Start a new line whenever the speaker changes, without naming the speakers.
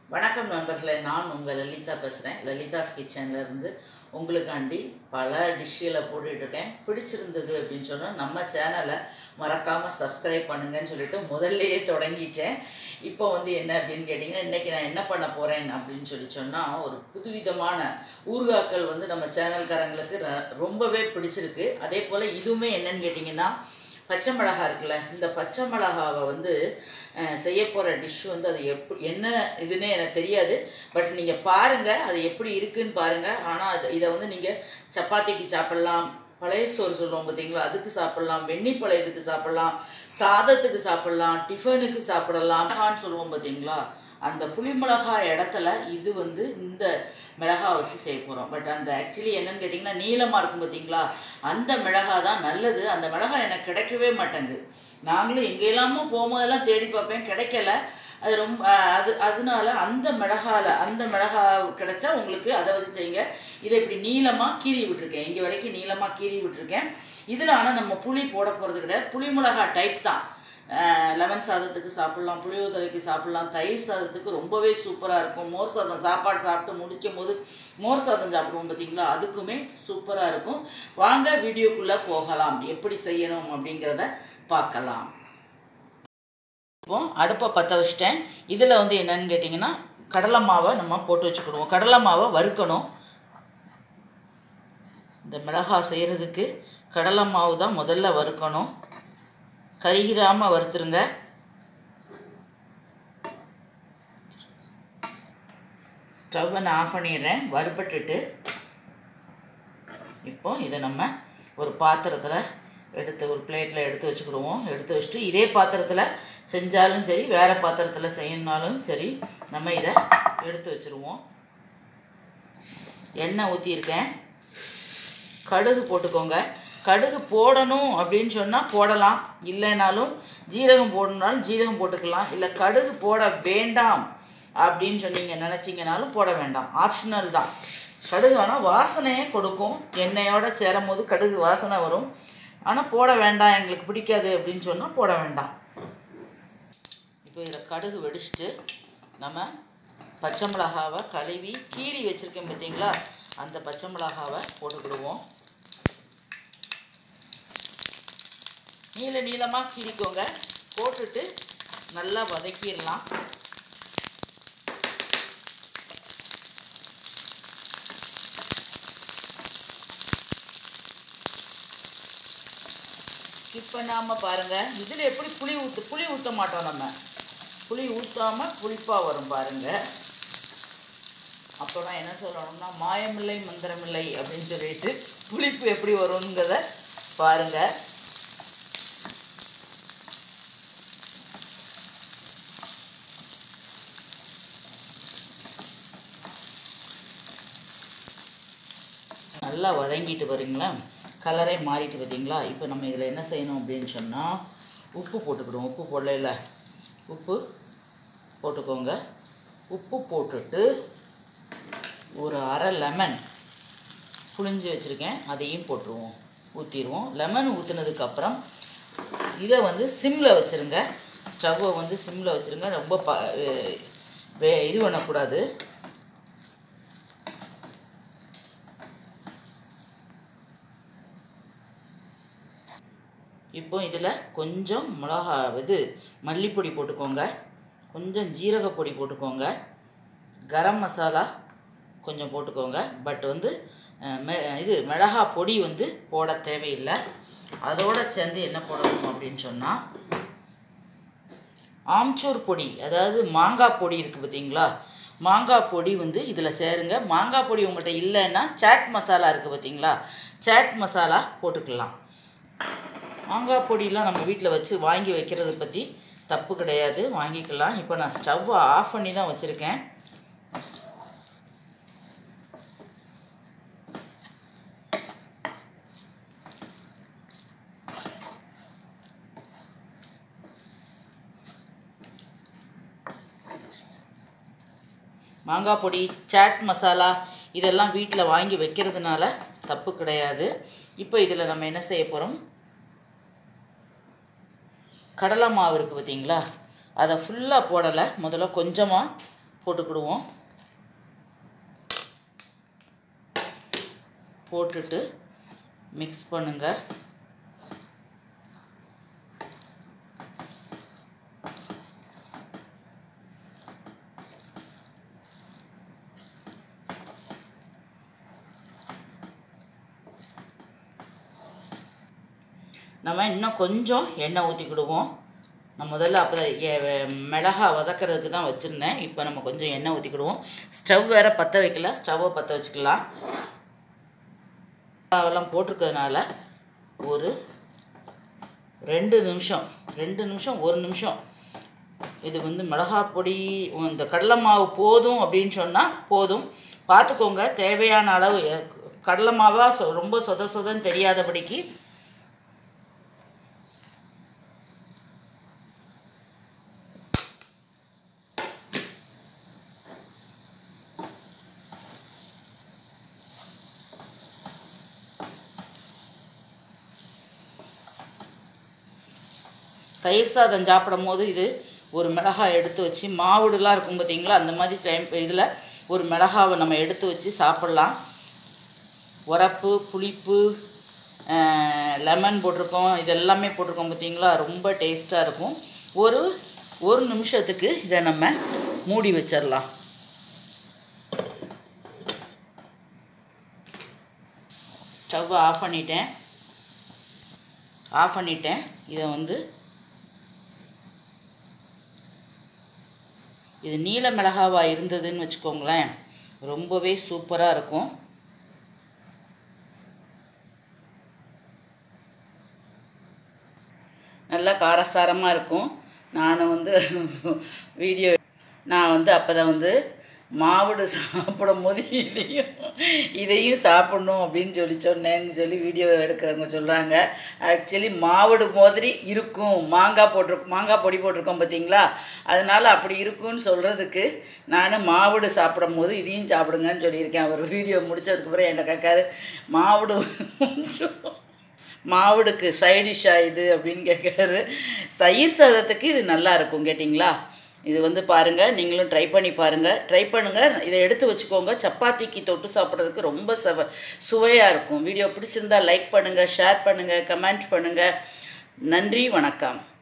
வணக்கம் நண்பர்களே நான் உங்கள் லலிதா பேசுகிறேன் லலிதாஸ் கிச்சன்ல இருந்து உங்களுக்காண்டி பல டிஷ்ஷில் போட்டுட்ருக்கேன் பிடிச்சிருந்தது அப்படின்னு சொன்னால் நம்ம சேனலை மறக்காமல் சப்ஸ்கிரைப் பண்ணுங்கன்னு சொல்லிட்டு முதல்லையே தொடங்கிட்டேன் இப்போ வந்து என்ன அப்படின்னு கேட்டிங்கன்னா இன்றைக்கி நான் என்ன பண்ண போகிறேன் அப்படின்னு சொல்லி சொன்னால் ஒரு புதுவிதமான ஊறுகாக்கள் வந்து நம்ம சேனல்காரங்களுக்கு ர- ரொம்பவே பிடிச்சிருக்கு அதே போல் இதுவுமே என்னன்னு கேட்டிங்கன்னா பச்சை மிளகா இருக்குல்ல இந்த பச்சை மிளகாவை வந்து அஹ், செய்ய போகிற டிஷ் வந்து அது எப்படி என்ன இதுன்னே எனக்கு தெரியாது பட் நீங்கள் பாருங்கள் அது எப்படி இருக்குன்னு பாருங்கள் ஆனால் அது இதை வந்து நீங்கள் சப்பாத்திக்கு சாப்பிட்லாம் பழைய சோறு சொல்லுவோம் பார்த்தீங்களா அதுக்கு சாப்பிட்லாம் வெண்ணி பழையதுக்கு சாப்பிட்லாம் சாதத்துக்கு சாப்பிட்லாம் டிஃபனுக்கு சாப்பிடலாம் மிளகான்னு சொல்லுவோம் பார்த்தீங்களா அந்த புளி மிளகா இடத்துல இது வந்து இந்த மிளகா வச்சு செய்ய போகிறோம் பட் அந்த ஆக்சுவலி என்னன்னு கேட்டிங்கன்னா நீளமாக இருக்கும் பார்த்தீங்களா அந்த மிளகா தான் நல்லது அந்த மிளகா எனக்கு கிடைக்கவே மாட்டேங்குது நாங்களும் எங்கெல்லாமோ போகும்போதெல்லாம் தேடி பார்ப்பேன் கிடைக்கல அது ரொம்ப அஹ், அது அதனால அந்த மிளகால அந்த மிளகா கிடைச்சா உங்களுக்கு அதை வச்சு செய்யுங்க இதை இப்படி நீளமாக கீறி விட்டுருக்கேன் இங்கே வரைக்கும் நீளமாக கீறி விட்டுருக்கேன் இதில் ஆனால் நம்ம புளி போட போகிறது கிடையாது புளி மிளகா டைப் தான் லெமன் சாதத்துக்கு சாப்பிட்லாம் புளியோதரைக்கு சாப்பிட்லாம் தயிர் சாதத்துக்கு ரொம்பவே சூப்பராக இருக்கும் மோர் சாதம் சாப்பாடு சாப்பிட்டு முடிக்கும் போது மோர் சாதம் சாப்பிடுவோம் பார்த்தீங்களா அதுக்குமே சூப்பராக இருக்கும் வாங்க வீடியோக்குள்ளே போகலாம் எப்படி செய்யணும் அப்படிங்கிறத பார்க்கலாம் இப்போ அடுப்பை பற்ற வச்சிட்டேன் இதில் வந்து என்னன்னு கேட்டிங்கன்னா கடலை மாவை நம்ம போட்டு வச்சுக்கிடுவோம் கடலை மாவை வறுக்கணும் இந்த மிளகாய் செய்கிறதுக்கு கடலை மாவு தான் முதல்ல வறுக்கணும் கருகிராமல் வறுத்துருங்க ஸ்டவ்வை நான் ஆஃப் பண்ணிடுறேன் வறுபட்டுட்டு இப்போ இதை நம்ம ஒரு பாத்திரத்தில் எடுத்து ஒரு பிளேட்டில் எடுத்து வச்சுக்கிடுவோம் எடுத்து வச்சுட்டு இதே பாத்திரத்தில் செஞ்சாலும் சரி வேறு பாத்திரத்தில் செய்யணுனாலும் சரி நம்ம இதை எடுத்து வச்சுருவோம் எண்ணெய் ஊற்றியிருக்கேன் கடுகு போட்டுக்கோங்க கடுகு போடணும் அப்படின்னு சொன்னால் போடலாம் இல்லைனாலும் ஜீரகம் போடணுனாலும் ஜீரகம் போட்டுக்கலாம் இல்லை கடுகு போட வேண்டாம் அப்படின்னு சொன்னீங்க நினச்சிங்கனாலும் போட வேண்டாம் ஆப்ஷனல் தான் கடுகு வேணால் வாசனையே கொடுக்கும் எண்ணெயோட சேரும் போது கடுகு வாசனை வரும் ஆனால் போட வேண்டாம் எங்களுக்கு பிடிக்காது அப்படின்னு சொன்னால் போட வேண்டாம் இப்போ இதில் கடுகு வெடிச்சிட்டு நம்ம பச்சை மிளகாவை கழுவி கீறி வச்சுருக்கேன் பார்த்தீங்களா அந்த பச்சை மிளகாவை போட்டுக்கிடுவோம் நீள நீளமாக கீறிக்கோங்க போட்டுட்டு நல்லா வதக்கிடலாம் ஸ்கிப் பண்ணாமல் பாருங்கள் இதில் எப்படி புளி ஊற்று புளி ஊற்ற மாட்டோம் நம்ம புளி ஊற்றாமல் புளிப்பாக வரும் பாருங்கள் அப்புறம் என்ன சொல்லணும்னா மாயமில்லை மந்திரமில்லை அப்படின்னு சொல்லிட்டு புளிப்பு எப்படி வருங்கிறத பாருங்கள் நல்லா வதங்கிட்டு வரீங்களா கலரே மாறிட்டு பார்த்தீங்களா இப்போ நம்ம இதில் என்ன செய்யணும் அப்படின்னு சொன்னால் உப்பு போட்டுக்கிடுவோம் உப்பு போடல உப்பு போட்டுக்கோங்க உப்பு போட்டுட்டு ஒரு அரை லெமன் புளிஞ்சு வச்சுருக்கேன் அதையும் போட்டுருவோம் ஊற்றிடுவோம் லெமன் ஊற்றுனதுக்கப்புறம் இதை வந்து சிம்மில் வச்சுருங்க ஸ்டவ்வை வந்து சிம்மில் வச்சுருங்க ரொம்ப ப வே இது பண்ணக்கூடாது இப்போ இதில் கொஞ்சம் மிளகா இது மல்லிப்பொடி போட்டுக்கோங்க கொஞ்சம் ஜீரகப்பொடி போட்டுக்கோங்க கரம் மசாலா கொஞ்சம் போட்டுக்கோங்க பட் வந்து அஹ், மெ இது மிளகா பொடி வந்து போட தேவையில்லை அதோட சேர்ந்து என்ன போடணும் அப்படின்னு சொன்னால் ஆம்ச்சூர் பொடி அதாவது மாங்காய் பொடி இருக்குது பார்த்தீங்களா மாங்காய் பொடி வந்து இதில் சேருங்க மாங்காய் பொடி உங்கள்கிட்ட இல்லைன்னா சாட் மசாலா இருக்குது பார்த்தீங்களா சாட் மசாலா போட்டுக்கலாம் மாங்காய் பொடியெலாம் நம்ம வீட்டில் வச்சு வாங்கி வைக்கிறது பற்றி தப்பு கிடையாது வாங்கிக்கலாம் இப்போ நான் ஸ்டவ்வை ஆஃப் பண்ணி தான் வச்சுருக்கேன் மாங்காய் பொடி சாட் மசாலா இதெல்லாம் வீட்டில் வாங்கி வைக்கிறதுனால தப்பு கிடையாது இப்போ இதில் நம்ம என்ன செய்ய போகிறோம் கடலை மாவு இருக்குது பார்த்தீங்களா அதை ஃபுல்லாக போடலை முதல்ல கொஞ்சமாக போட்டுக்கிடுவோம் போட்டுட்டு மிக்ஸ் பண்ணுங்கள் நம்ம இன்னும் கொஞ்சம் எண்ணெய் ஊற்றிக்கிடுவோம் நான் முதல்ல அப்போ மிளகா வதக்கிறதுக்கு தான் வச்சுருந்தேன் இப்போ நம்ம கொஞ்சம் எண்ணெய் ஊற்றிக்கிடுவோம் ஸ்டவ் வேறு பற்ற வைக்கல ஸ்டவ்வை பற்ற வச்சுக்கலாம் அதெல்லாம் போட்டிருக்கிறதுனால ஒரு ரெண்டு நிமிஷம் ரெண்டு நிமிஷம் ஒரு நிமிஷம் இது வந்து மிளகாய் பொடி இந்த கடலை மாவு போதும் அப்படின்னு சொன்னால் போதும் பார்த்துக்கோங்க தேவையான அளவு எ- கடலை மாவாக சொ ரொம்ப சொத சொதன்னு தெரியாதபடிக்கு தயிர் சாதம் சாப்பிடும் போது இது ஒரு மிளகாய் எடுத்து வச்சு மாவுடுலாம் இருக்கும் பார்த்தீங்களா அந்த மாதிரி டைம் இதில் ஒரு மிளகாவை நம்ம எடுத்து வச்சு சாப்பிட்லாம் உரப்பு புளிப்பு லெமன் போட்டிருக்கோம் இது எல்லாமே போட்டிருக்கோம் பார்த்தீங்களா ரொம்ப டேஸ்ட்டாக இருக்கும் ஒரு ஒரு நிமிஷத்துக்கு இதை நம்ம மூடி வச்சிடலாம் ஸ்டவ்வை ஆஃப் பண்ணிட்டேன் ஆஃப் பண்ணிட்டேன் இதை வந்து இது நீல மிளகாவா இருந்ததுன்னு வச்சுக்கோங்களேன் ரொம்பவே சூப்பராக இருக்கும் நல்லா காரசாரமாக இருக்கும் நான் வந்து வீடியோ நான் வந்து அப்போ தான் வந்து மாவுடு சாப்பிடும் போது இதையும் இதையும் சாப்பிட்ணும் அப்படின்னு சொல்லி சொன்னேன்னு சொல்லி வீடியோ எடுக்கிறவங்க சொல்கிறாங்க ஆக்சுவலி மாவுடு மாதிரி இருக்கும் மாங்காய் போட்டிருக்கோம் மாங்காய் பொடி போட்டிருக்கோம் பார்த்தீங்களா அதனால் அப்படி இருக்கும்னு சொல்கிறதுக்கு நான் மாவுடு சாப்பிடும் போது இதையும் சாப்பிடுங்கன்னு சொல்லியிருக்கேன் அவர் வீடியோ முடிச்சதுக்கப்புறம் என்கிட்ட கேட்காரு மாவுடு மாவுடுக்கு சைடிஷ்ஷாக இது அப்படின்னு கேட்காரு தயிர் சாதத்துக்கு இது நல்லா இருக்கும் கேட்டிங்களா இது வந்து பாருங்கள் நீங்களும் ட்ரை பண்ணி பாருங்கள் ட்ரை பண்ணுங்கள் இதை எடுத்து வச்சுக்கோங்க சப்பாத்திக்கு தொட்டு சாப்பிட்றதுக்கு ரொம்ப சவ சுவையாக இருக்கும் வீடியோ பிடிச்சிருந்தா லைக் பண்ணுங்கள் ஷேர் பண்ணுங்கள் கமெண்ட் பண்ணுங்கள் நன்றி வணக்கம்